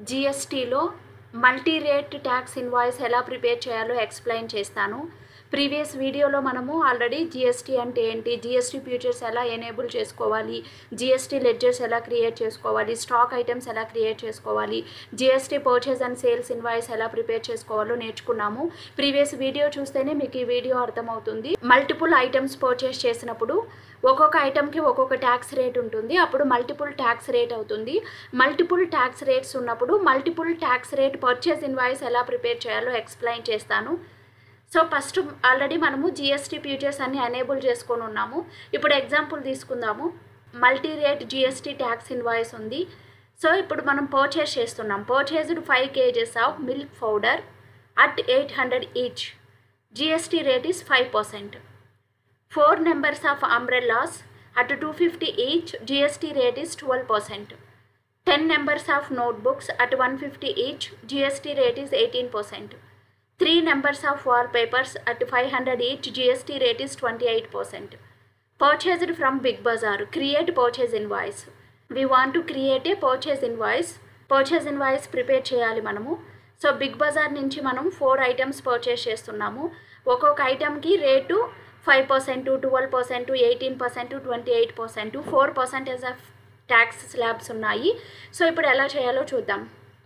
జిఎస్టీలో multi rate tax invoice ఎలా prepare చేయాలో explain చేస్తాను ప్రీవియస్ వీడియోలో మనము ఆల్రెడీ జిఎస్టీ అంటే ఏంటి జిఎస్టీ ఫ్యూచర్స్ ఎలా ఎనేబుల్ చేసుకోవాలి జిఎస్టీ లెడ్జర్స్ ఎలా క్రియేట్ చేసుకోవాలి స్టాక్ ఐటమ్స్ ఎలా క్రియేట్ చేసుకోవాలి GST purchase and sales invoice ఎలా ప్రిపేర్ చేసుకోవాలో నేర్చుకున్నాము ప్రీవియస్ వీడియో చూస్తేనే మీకు ఈ వీడియో అర్థమవుతుంది మల్టిపుల్ ఐటమ్స్ పర్చేస్ చేసినప్పుడు ఒక్కొక్క ఐటమ్కి ఒక్కొక్క ట్యాక్స్ రేట్ ఉంటుంది అప్పుడు మల్టిపుల్ ట్యాక్స్ రేట్ అవుతుంది మల్టిపుల్ ట్యాక్స్ రేట్స్ ఉన్నప్పుడు multiple tax rate purchase invoice ఎలా ప్రిపేర్ చేయాలో ఎక్స్ప్లెయిన్ చేస్తాను సో ఫస్ట్ ఆల్రెడీ మనము జిఎస్టీ ఫ్యూచర్స్ అన్ని ఎనేబుల్ చేసుకొని ఉన్నాము ఇప్పుడు ఎగ్జాంపుల్ తీసుకుందాము multi rate GST tax invoice ఉంది సో ఇప్పుడు మనం పర్చేస్ చేస్తున్నాం purchased five kgs of milk powder at eight hundred each GST rate is five percent four numbers of umbrellas at two fifty each GST rate is twelve percent ten numbers of notebooks at one fifty each GST rate is eighteen percent three numbers of wallpapers at five hundred each GST rate is twenty eight percent purchased from Big Bazaar create purchase invoice we want to create a purchase invoice purchase invoice prepare చేయాలి మనము so big Bazar నుంచి మనం four items purchase చేస్తున్నాము ఒక్కొక్క ఐటమ్కి rate five percent twelve percent eighteen percent twenty eight percent four percentage of tax slabs ఉన్నాయి so ఇప్పుడు ఎలా చేయాలో చూద్దాం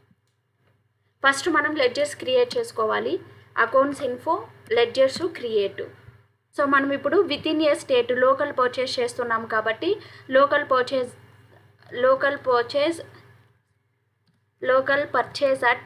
ఫస్ట్ మనం లెడ్జర్స్ క్రియేట్ చేసుకోవాలి accounts info ledgers create so మనం ఇప్పుడు within a state local purchase చేస్తున్నాం కాబట్టి local purchase local purchase local purchase at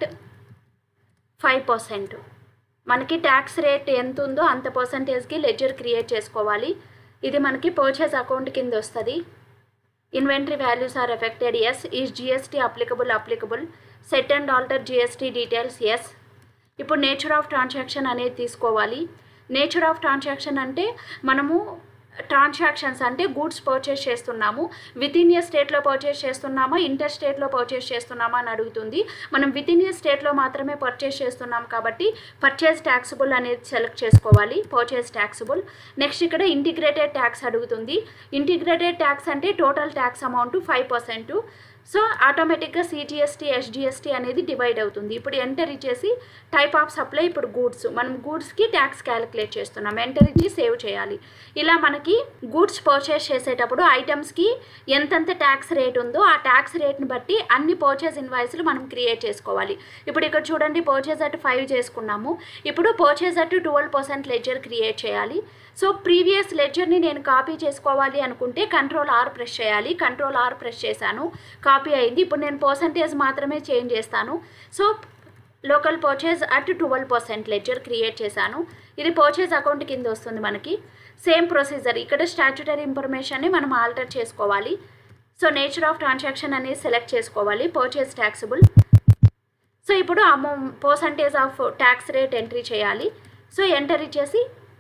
five percent మనకి ట్యాక్స్ రేట్ ఎంత ఉందో అంత పర్సంటేజ్కి లెడ్జర్ క్రియేట్ చేసుకోవాలి ఇది మనకి పర్చేజ్ అకౌంట్ కింద వస్తుంది inventory values are affected yes is GST applicable applicable set and alter GST details yes ఇప్పుడు నేచర్ ఆఫ్ ట్రాన్సాక్షన్ అనేది తీసుకోవాలి నేచర్ ఆఫ్ ట్రాన్సాక్షన్ అంటే మనము ట్రాన్సాక్షన్స్ అంటే గూడ్స్ పర్చేస్ చేస్తున్నాము విత్ ఇన్ ఏ స్టేట్లో పర్చేస్ చేస్తున్నామా ఇంటర్ స్టేట్లో పర్చేస్ చేస్తున్నామా అని అడుగుతుంది మనం విత్ ఇన్ ఏ స్టేట్లో మాత్రమే పర్చేస్ చేస్తున్నాం కాబట్టి పర్చేస్ ట్యాక్సిబుల్ అనేది సెలెక్ట్ చేసుకోవాలి పర్చేస్ ట్యాక్సిబుల్ నెక్స్ట్ ఇక్కడ ఇంటిగ్రేటెడ్ ట్యాక్స్ అడుగుతుంది ఇంటిగ్రేటెడ్ ట్యాక్స్ అంటే total tax amount five percent so ఆటోమేటిక్గా సిజిఎస్టీ ఎస్జిఎస్టీ అనేది డివైడ్ అవుతుంది ఇప్పుడు ఎంటర్ ఇచ్చేసి టైప్ ఆఫ్ సప్లై ఇప్పుడు గూడ్స్ మనం గూడ్స్కి ట్యాక్స్ క్యాలిక్యులేట్ చేస్తున్నాం ఎంటర్ ఇచ్చి సేవ్ చేయాలి ఇలా మనకి గూడ్స్ పర్చేస్ చేసేటప్పుడు ఐటమ్స్కి ఎంతెంత ట్యాక్స్ రేట్ ఉందో ఆ ట్యాక్స్ రేట్ని బట్టి అన్ని పర్చేస్ ఇన్వాయిస్లు మనం క్రియేట్ చేసుకోవాలి ఇప్పుడు ఇక్కడ చూడండి పర్చేస్ అట్ ఫైవ్ చేసుకున్నాము ఇప్పుడు purchase at twelve percent ledger create చేయాలి సో ప్రీవియస్ లెడ్జర్ని నేను కాపీ చేసుకోవాలి అనుకుంటే కంట్రోల్ ఆర్ ప్రెస్ చేయాలి కంట్రోల్ ఆర్ ప్రెస్ చేశాను కాపీ అయింది ఇప్పుడు నేను పర్సంటేజ్ మాత్రమే చేంజ్ చేస్తాను so local purchase at twelve percent ledger create చేశాను ఇది పర్చేజ్ అకౌంట్ కింద వస్తుంది మనకి సేమ్ ప్రొసీజర్ ఇక్కడ స్టాచ్యుటరీ ఇన్ఫర్మేషన్ని మనం ఆల్టర్ చేసుకోవాలి సో నేచర్ ఆఫ్ ట్రాన్సాక్షన్ అనేది సెలెక్ట్ చేసుకోవాలి పర్చేజ్ ట్యాక్సిబుల్ సో ఇప్పుడు అమౌ percentage of tax rate entry చేయాలి సో ఎంటర్ ఇచ్చేసి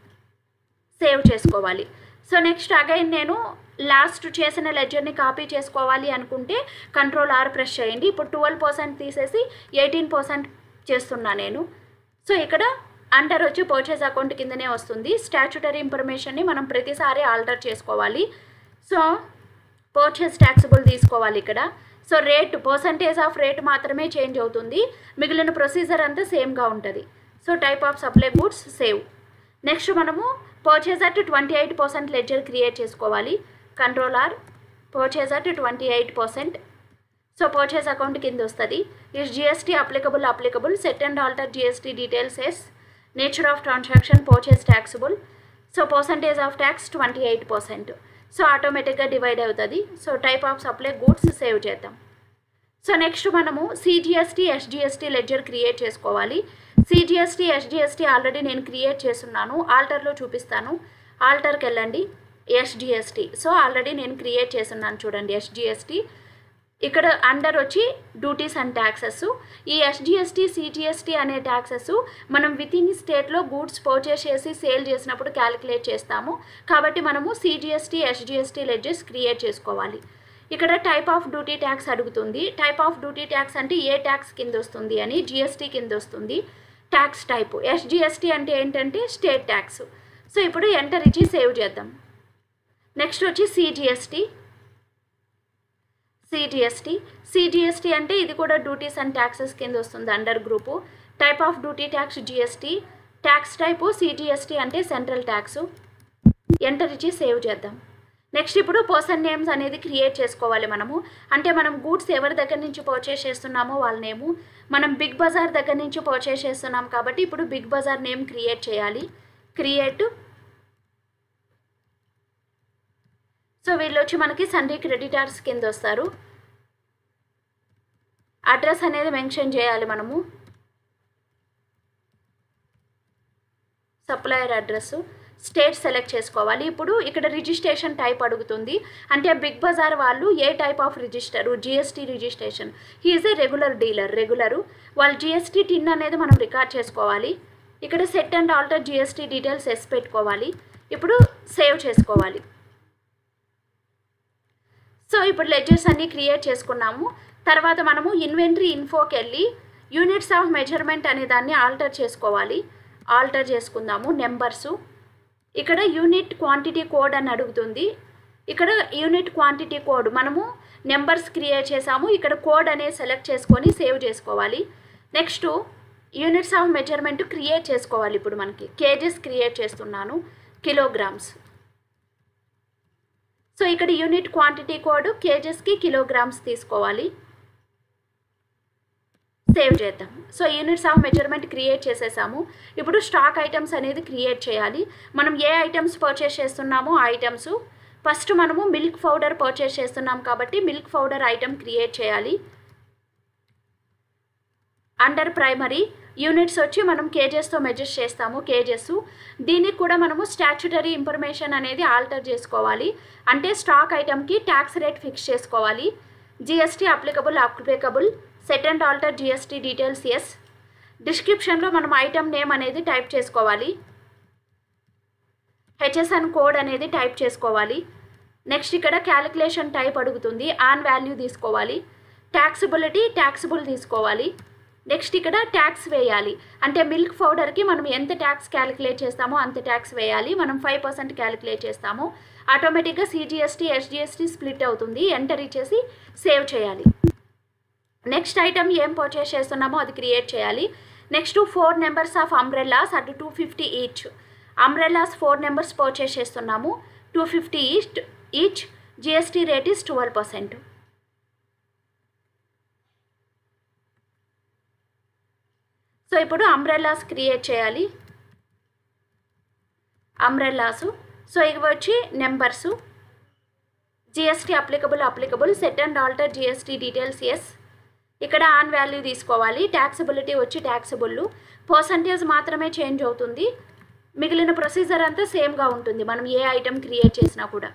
సేవ్ చేసుకోవాలి సో నెక్స్ట్ అగైన్ నేను లాస్ట్ చేసిన లెజర్ని కాపీ చేసుకోవాలి అనుకుంటే కంట్రోల్ ఆర్ ప్రెస్ చేయండి ఇప్పుడు ట్వెల్వ్ పర్సెంట్ తీసేసి ఎయిటీన్ పర్సెంట్ చేస్తున్నా నేను సో ఇక్కడ అండర్ వచ్చి పర్చేస్ అకౌంట్ కిందనే వస్తుంది స్టాచ్యుటరీ ఇన్ఫర్మేషన్ని మనం ప్రతిసారి ఆల్టర్ చేసుకోవాలి సో పర్చేస్ ట్యాక్సిబుల్ తీసుకోవాలి ఇక్కడ so rate percentage of rate మాత్రమే చేంజ్ అవుతుంది మిగిలిన ప్రొసీజర్ అంతా సేమ్గా ఉంటుంది so type of supply goods save next మనము purchase at twenty eight percent ledger create చేసుకోవాలి control R purchase at twenty eight percent so purchase account కింద వస్తుంది is GST applicable applicable set and alter GST details yes nature of transaction purchase taxable so percentage of tax twenty eight percent so ఆటోమేటిక్గా divide అవుతుంది so type of supply goods save చేద్దాం so next మనము CGST SGST ledger create చేసుకోవాలి CGST SGST already నేను create చేస్తున్నాను ఆల్టర్లో చూపిస్తాను ఆల్టర్కి వెళ్ళండి ఎస్జిఎస్టీ సో ఆల్రెడీ నేను క్రియేట్ చేస్తున్నాను చూడండి ఎస్జిఎస్టీ ఇక్కడ అండర్ వచ్చి డ్యూటీస్ అండ్ ట్యాక్సెస్ ఈ ఎస్జిఎస్టీ సిజిఎస్టీ అనే ట్యాక్సెస్ మనం విత్ ఇన్ స్టేట్లో గూడ్స్ పర్చేస్ చేసి సేల్ చేసినప్పుడు క్యాలిక్యులేట్ చేస్తాము కాబట్టి మనము సిజిఎస్టీ ఎస్జిఎస్టీ లెడ్జెస్ క్రియేట్ చేసుకోవాలి ఇక్కడ టైప్ ఆఫ్ డ్యూటీ ట్యాక్స్ అడుగుతుంది టైప్ ఆఫ్ డ్యూటీ ట్యాక్స్ అంటే ఏ ట్యాక్స్ కింద వస్తుంది అని జిఎస్టీ కింద వస్తుంది ట్యాక్స్ టైప్ ఎస్జిఎస్టీ అంటే ఏంటంటే స్టేట్ ట్యాక్స్ సో ఇప్పుడు ఎంటర్ ఇచ్చి సేవ్ చేద్దాం నెక్స్ట్ వచ్చి సిజిఎస్టీ సిజిఎస్టీ సిజిఎస్టీ అంటే ఇది కూడా డ్యూటీస్ అండ్ ట్యాక్సెస్ కింద వస్తుంది under group type of duty tax GST tax type CGST అంటే సెంట్రల్ ట్యాక్స్ ఎంటర్ ఇచ్చి సేవ్ చేద్దాం నెక్స్ట్ ఇప్పుడు పర్సన్ నేమ్స్ అనేది క్రియేట్ చేసుకోవాలి మనము అంటే మనం గూడ్స్ ఎవరి దగ్గర నుంచి పర్చేస్ చేస్తున్నామో వాళ్ళ నేము మనం బిగ్ బజార్ దగ్గర నుంచి పర్చేస్ చేస్తున్నాం కాబట్టి ఇప్పుడు బిగ్ బజార్ నేమ్ క్రియేట్ చేయాలి క్రియేట్ సో వీళ్ళు వచ్చి మనకి సండే క్రెడిటార్స్ కింద వస్తారు అడ్రస్ అనేది మెన్షన్ చేయాలి మనము సప్లయర్ అడ్రస్ స్టేట్ సెలెక్ట్ చేసుకోవాలి ఇప్పుడు ఇక్కడ రిజిస్ట్రేషన్ టైప్ అడుగుతుంది అంటే బిగ్ బజార్ వాళ్ళు ఏ type of register GST registration he is a regular dealer regular వాళ్ళు జిఎస్టీ టిన్ అనేది మనం రికార్డ్ చేసుకోవాలి ఇక్కడ set and alter GST details yes పెట్టుకోవాలి ఇప్పుడు సేవ్ చేసుకోవాలి సో ఇప్పుడు లెడ్జర్స్ అన్నీ క్రియేట్ చేసుకున్నాము తర్వాత మనము ఇన్వెంటరీ ఇన్ఫోకి వెళ్ళి యూనిట్స్ ఆఫ్ మెజర్మెంట్ అనే దాన్ని ఆల్టర్ చేసుకోవాలి ఆల్టర్ చేసుకుందాము నెంబర్సు ఇక్కడ యూనిట్ క్వాంటిటీ కోడ్ అని అడుగుతుంది ఇక్కడ యూనిట్ క్వాంటిటీ కోడ్ మనము నెంబర్స్ క్రియేట్ చేసాము ఇక్కడ కోడ్ అనేది సెలెక్ట్ చేసుకొని సేవ్ చేసుకోవాలి next units of measurement create చేసుకోవాలి ఇప్పుడు మనకి కేజెస్ క్రియేట్ చేస్తున్నాను కిలోగ్రామ్స్ సో ఇక్కడ యూనిట్ క్వాంటిటీ కోడ్ కేజెస్కి కిలోగ్రామ్స్ తీసుకోవాలి సేవ్ చేద్దాం so units of measurement create చేసేసాము ఇప్పుడు స్టాక్ ఐటమ్స్ అనేది క్రియేట్ చేయాలి మనం ఏ ఐటమ్స్ పర్చేస్ చేస్తున్నామో ఆ ఐటమ్స్ ఫస్ట్ మనము మిల్క్ పౌడర్ పర్చేస్ చేస్తున్నాం కాబట్టి మిల్క్ పౌడర్ ఐటమ్ క్రియేట్ చేయాలి అండర్ ప్రైమరీ యూనిట్స్ వచ్చి మనం కేజెస్తో మెజర్ చేస్తాము కేజెస్ దీనికి కూడా మనము స్టాచ్యుటరీ ఇన్ఫర్మేషన్ అనేది ఆల్టర్ చేసుకోవాలి అంటే స్టాక్ ఐటమ్కి ట్యాక్స్ రేట్ ఫిక్స్ చేసుకోవాలి GST applicable applicable set and alter GST details yes డిస్క్రిప్షన్లో మనం ఐటమ్ నేమ్ అనేది టైప్ చేసుకోవాలి హెచ్ఎస్ఎన్ కోడ్ అనేది టైప్ చేసుకోవాలి నెక్స్ట్ ఇక్కడ క్యాలిక్యులేషన్ టైప్ అడుగుతుంది ఆన్ వాల్యూ తీసుకోవాలి ట్యాక్సిబిలిటీ ట్యాక్సిబుల్ తీసుకోవాలి నెక్స్ట్ ఇక్కడ ట్యాక్స్ వేయాలి అంటే మిల్క్ పౌడర్కి మనం ఎంత ట్యాక్స్ క్యాలిక్యులేట్ చేస్తామో అంత ట్యాక్స్ వేయాలి మనం ఫైవ్ పర్సెంట్ క్యాలిక్యులేట్ చేస్తాము ఆటోమేటిక్గా సిజిఎస్టీ ఎస్జిఎస్టీ స్ప్లిట్ అవుతుంది ఎంటర్ ఇచ్చేసి సేవ్ చేయాలి నెక్స్ట్ ఐటమ్ ఏం పర్చేస్ చేస్తున్నామో అది క్రియేట్ చేయాలి next four numbers of umbrellas at two fifty each umbrellas four numbers purchase చేస్తున్నాము two fifty each each GST rate is twelve percent so ఇప్పుడు umbrellas create చేయాలి umbrellas so ఇవి వచ్చి numbers GST applicable applicable set and alter GST details yes ఇక్కడ on value తీసుకోవాలి taxability వచ్చి taxable percentage మాత్రమే change అవుతుంది మిగిలిన ప్రొసీజర్ అంతా సేమ్గా ఉంటుంది మనం ఏ ఐటెం క్రియేట్ చేసినా కూడా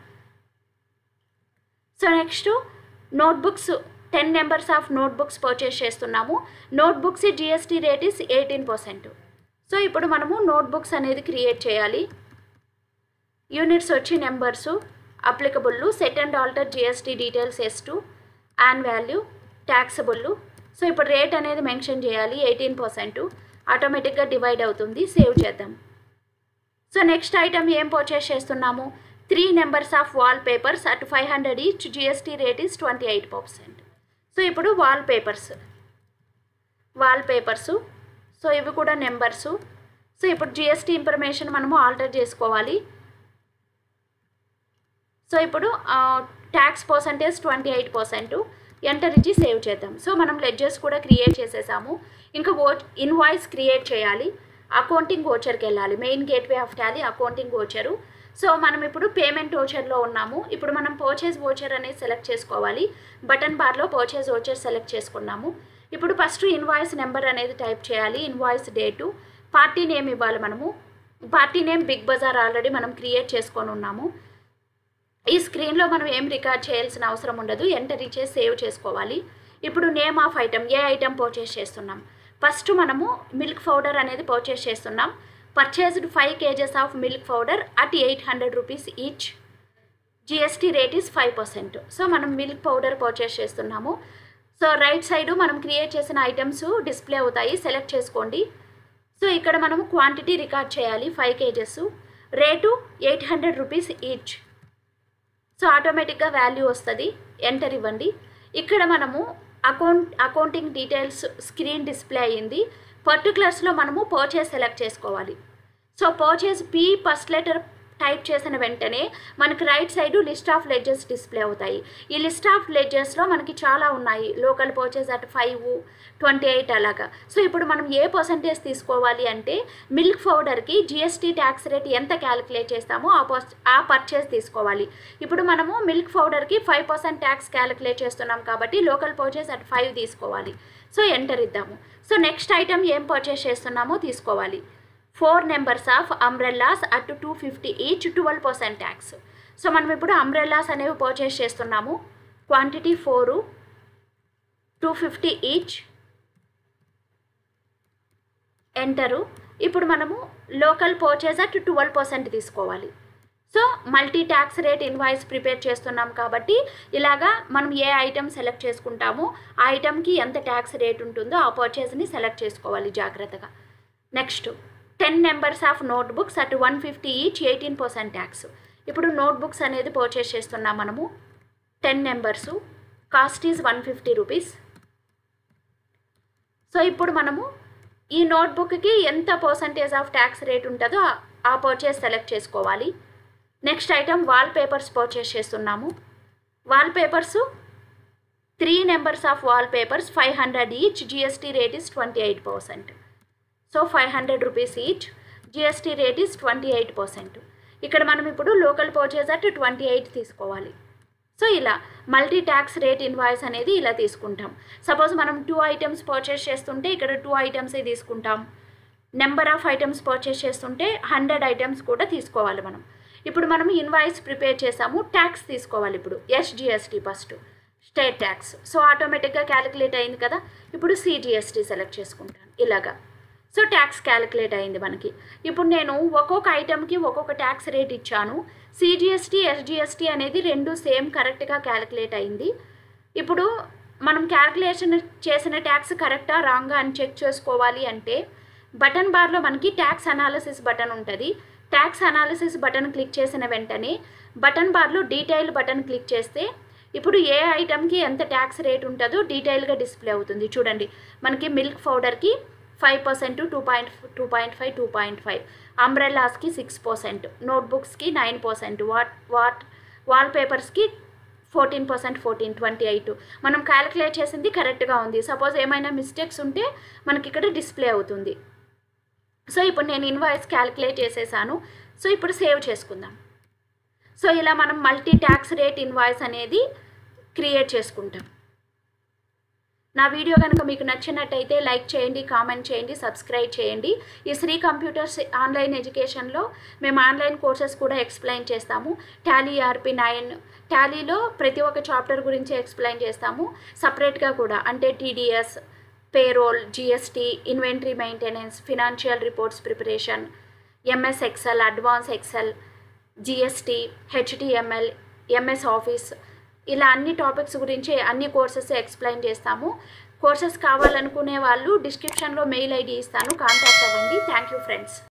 so next notebooks ten numbers of notebooks purchase చేస్తున్నాము notebooks GST rate is eighteen percent so ఇప్పుడు మనము నోట్బుక్స్ అనేది క్రియేట్ చేయాలి యూనిట్స్ వచ్చి numbers applicable set and alter GST details yes to an value taxable so ఇప్పుడు rate అనేది mention చేయాలి eighteen percent ఆటోమేటిక్గా డివైడ్ అవుతుంది సేవ్ చేద్దాం సో నెక్స్ట్ ఐటమ్ ఏం పర్చేస్ చేస్తున్నాము three numbers of wallpapers at five hundred each GST rate is twenty eight percent so ఇప్పుడు wallpapers wallpapers so ఇవి కూడా నెంబర్సు సో ఇప్పుడు GST information మనము alter చేసుకోవాలి so ఇప్పుడు tax percentage twenty eight percent enter ఇచ్చి save చేద్దాం so మనం లెడ్జర్స్ కూడా క్రియేట్ చేసేసాము ఇంకా ఓ ఇన్వాయిస్ క్రియేట్ చేయాలి అకౌంటింగ్ ఓచర్కి వెళ్ళాలి main gateway of Tally accounting voucher so మనం ఇప్పుడు పేమెంట్ ఓచర్లో ఉన్నాము ఇప్పుడు మనం పర్చేజ్ ఓచర్ అనేది సెలెక్ట్ చేసుకోవాలి బటన్ బార్లో పర్చేజ్ ఓచర్ సెలెక్ట్ చేసుకున్నాము ఇప్పుడు ఫస్ట్ ఇన్వాయిస్ నెంబర్ అనేది టైప్ చేయాలి ఇన్వాయిస్ డేటు పార్టీ నేమ్ ఇవ్వాలి మనము party name Big Bazaar already మనం క్రియేట్ చేసుకొని ఉన్నాము ఈ స్క్రీన్లో మనం ఏం రికార్డ్ చేయాల్సిన అవసరం ఉండదు ఎంటర్ ఇచ్చే సేవ్ చేసుకోవాలి ఇప్పుడు నేమ్ ఆఫ్ ఐటమ్ ఏ ఐటమ్ పర్చేస్ చేస్తున్నాం ఫస్ట్ మనము మిల్క్ పౌడర్ అనేది పర్చేస్ చేస్తున్నాం purchased five kgs of milk powder at eight hundred rupees each GST rate is five percent so మనం మిల్క్ పౌడర్ పర్చేస్ చేస్తున్నాము సో రైట్ సైడ్ మనం create చేసిన items display అవుతాయి select చేసుకోండి so ఇక్కడ మనము క్వాంటిటీ రికార్డ్ చేయాలి five kgs rate eight hundred rupees each so ఆటోమేటిక్గా వాల్యూ వస్తుంది ఎంటర్ ఇవ్వండి ఇక్కడ మనము account accounting details screen display అయ్యింది పర్టికులర్స్లో మనము పర్చేస్ సెలెక్ట్ చేసుకోవాలి so purchase P first letter type చేసిన వెంటనే మనకి right side list of ledgers display అవుతాయి ఈ లిస్ట్ ఆఫ్ లెడ్జెస్లో మనకి చాలా ఉన్నాయి local purchase at five twenty eight అలాగా సో ఇప్పుడు మనం ఏ పర్సంటేజ్ తీసుకోవాలి అంటే మిల్క్ పౌడర్కి జిఎస్టీ ట్యాక్స్ రేట్ ఎంత క్యాలిక్యులేట్ చేస్తామో ఆ పర్స్ ఆ పర్చేస్ తీసుకోవాలి ఇప్పుడు మనము మిల్క్ పౌడర్కి ఫైవ్ పర్సెంట్ ట్యాక్స్ క్యాలిక్యులేట్ చేస్తున్నాం కాబట్టి లోకల్ పర్చేస్ అట్ ఫైవ్ తీసుకోవాలి సో ఎంటర్ ఇద్దాము సో నెక్స్ట్ ఐటమ్ ఏం పర్చేస్ చేస్తున్నామో తీసుకోవాలి four numbers of umbrellas at two fifty each twelve percent tax so మనం ఇప్పుడు అంబ్రెల్లాస్ అనేవి పర్చేస్ చేస్తున్నాము quantity four two fifty each enter ఇప్పుడు మనము local purchase at twelve percent తీసుకోవాలి so multi tax rate invoice prepare చేస్తున్నాం కాబట్టి ఇలాగా మనం ఏ ఐటమ్ సెలెక్ట్ చేసుకుంటామో ఆ ఐటమ్కి ఎంత ట్యాక్స్ రేట్ ఉంటుందో ఆ పర్చేస్ని సెలెక్ట్ చేసుకోవాలి జాగ్రత్తగా next ten numbers of notebooks at one fifty each eighteen percent tax ఇప్పుడు నోట్బుక్స్ అనేది పర్చేస్ చేస్తున్నాం మనము ten numbers cost is one fifty rupees so ఇప్పుడు మనము ఈ నోట్బుక్కి ఎంత పర్సంటేజ్ ఆఫ్ ట్యాక్స్ రేట్ ఉంటుందో ఆ పర్చేస్ సెలెక్ట్ చేసుకోవాలి next item wallpapers purchase చేస్తున్నాము wallpapers three numbers of wallpapers five hundred each GST rate is twenty eight percent so five hundred rupees each GST rate is twenty eight percent ఇక్కడ మనం ఇప్పుడు local purchase at twenty eight తీసుకోవాలి so ఇలా multi tax rate invoice అనేది ఇలా తీసుకుంటాం suppose మనం two items purchase చేస్తుంటే ఇక్కడ టూ ఐటమ్సే తీసుకుంటాం నెంబర్ ఆఫ్ ఐటమ్స్ పర్చేస్ చేస్తుంటే హండ్రెడ్ ఐటమ్స్ కూడా తీసుకోవాలి మనం ఇప్పుడు మనం ఇన్వాయిస్ ప్రిపేర్ చేసాము ట్యాక్స్ తీసుకోవాలి ఇప్పుడు SGST first state tax so ఆటోమేటిక్గా క్యాలిక్యులేట్ అయింది కదా ఇప్పుడు సిజిఎస్టీ సెలెక్ట్ చేసుకుంటాను ఇలాగా సో ట్యాక్స్ క్యాలిక్యులేట్ అయింది మనకి ఇప్పుడు నేను ఒక్కొక్క ఐటమ్కి ఒక్కొక్క ట్యాక్స్ రేట్ ఇచ్చాను సిజిఎస్టీ ఎస్జిఎస్టీ అనేది రెండు సేమ్ కరెక్ట్గా క్యాలిక్యులేట్ అయింది ఇప్పుడు మనం క్యాలిక్యులేషన్ చేసిన ట్యాక్స్ కరెక్టా రాంగా అని చెక్ చేసుకోవాలి అంటే బటన్ బార్లో మనకి ట్యాక్స్ అనాలిసిస్ బటన్ ఉంటుంది ట్యాక్స్ అనాలిసిస్ బటన్ క్లిక్ చేసిన వెంటనే బటన్ బార్లో డీటెయిల్ బటన్ క్లిక్ చేస్తే ఇప్పుడు ఏ ఐటమ్కి ఎంత ట్యాక్స్ రేట్ ఉంటుందో డీటెయిల్గా డిస్ప్లే అవుతుంది చూడండి మనకి మిల్క్ పౌడర్కి five percent two point two point five two point five అంబ్రెల్లాస్కి సిక్స్ పర్సెంట్ నోట్బుక్స్కి నైన్ పర్సెంట్ వాట్ వాట్ వాల్ పేపర్స్కి fourteen percent fourteen twenty eight మనం క్యాలిక్యులేట్ చేసింది కరెక్ట్గా ఉంది సపోజ్ ఏమైనా మిస్టేక్స్ ఉంటే మనకి ఇక్కడ డిస్ప్లే అవుతుంది సో ఇప్పుడు నేను ఇన్వాయిస్ క్యాలిక్యులేట్ చేసేసాను సో ఇప్పుడు సేవ్ చేసుకుందాం సో ఇలా మనం మల్టీ ట్యాక్స్ రేట్ ఇన్వాయిస్ అనేది క్రియేట్ చేసుకుంటాం నా వీడియో కనుక మీకు నచ్చినట్టయితే లైక్ చేయండి కామెంట్ చేయండి సబ్స్క్రైబ్ చేయండి ఈ శ్రీ కంప్యూటర్స్ ఆన్లైన్ ఎడ్యుకేషన్లో మేము ఆన్లైన్ కోర్సెస్ కూడా ఎక్స్ప్లెయిన్ చేస్తాము టాలీ ఆర్పి నైన్ టాలీలో ప్రతి ఒక్క చాప్టర్ గురించి ఎక్స్ప్లెయిన్ చేస్తాము సపరేట్గా కూడా అంటే TDS payroll GST inventory maintenance financial reports preparation MS Excel advance Excel GST HTML MS Office ఇలా అన్ని టాపిక్స్ గురించి అన్ని కోర్సెస్ ఎక్స్ప్లెయిన్ చేస్తాము కోర్సెస్ కావాలనుకునే వాళ్ళు డిస్క్రిప్షన్లో మెయిల్ ఐడి ఇస్తాను కాంటాక్ట్ అవ్వండి థ్యాంక్ యూ ఫ్రెండ్స్